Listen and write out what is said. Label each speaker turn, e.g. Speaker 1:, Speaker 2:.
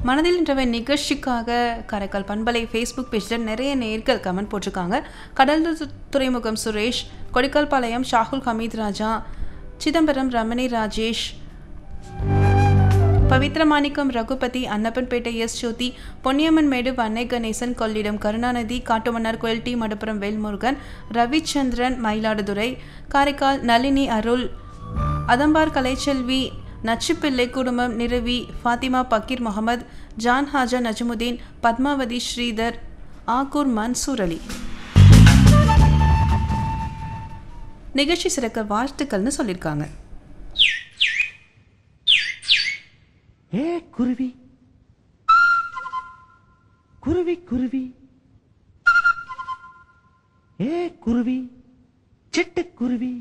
Speaker 1: மனதில் இன்றவை நிகழ்ச்சிக்காக காரைக்கால் பண்பலை ஃபேஸ்புக் பேஜில் நிறைய நேர்கள் கமெண்ட் போட்டிருக்காங்க கடல் து- துறைமுகம் சுரேஷ் கொடிக்கல்பாளையம் ஷாகுல் ஹமீத் ராஜா சிதம்பரம் ரமணி ராஜேஷ் பவித்ரமாணிக்கம் ரகுபதி அன்னப்பன்பேட்டை எஸ் ஜோதி பொன்னியம்மன் மேடு வன்னை கணேசன் கொள்ளிடம் கருணாநிதி காட்டுமன்னார் கோயில் டி மடப்புரம் வேல்முருகன் ரவிச்சந்திரன் மயிலாடுதுறை காரைக்கால் நளினி அருள் அதம்பார் கலைச்செல்வி நச்சுப்பிள்ளை குடும்பம் நிரவி ஃபாத்திமா பக்கீர் முகமது ஜான் ஹாஜா நஜமுதீன் பத்மாவதி ஸ்ரீதர் ஆக்கூர் மன்சூர் அலி நிகழ்ச்சி சிறக்க வாழ்த்துக்கள்னு சொல்லியிருக்காங்க
Speaker 2: ஏ குருவி குருவி குருவி ஏ குருவி சிட்டுக்குருவி